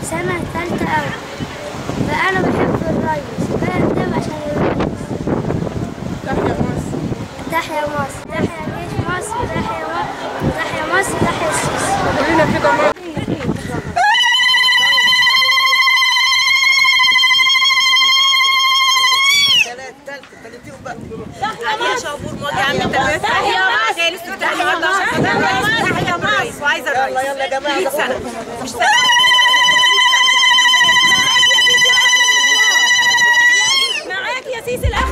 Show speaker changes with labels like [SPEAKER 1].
[SPEAKER 1] سنة تالتة أول فأنا بحب الريس بقدم عشان الريس
[SPEAKER 2] تحيا مصر
[SPEAKER 1] تحيا مصر تحيا جيش مصر تحيا مصر تحيا مصر تحيا السيسي
[SPEAKER 2] قولي لنا كده مرة
[SPEAKER 3] عليها شابور موجي عم ثلاثة تحيا مصر هي لسه بتحيا مصر تحيا مصر وعايزة الرئيس يلا يلا يا جماعة 100 سنة مش سنة معاك يا سيسي الأحمر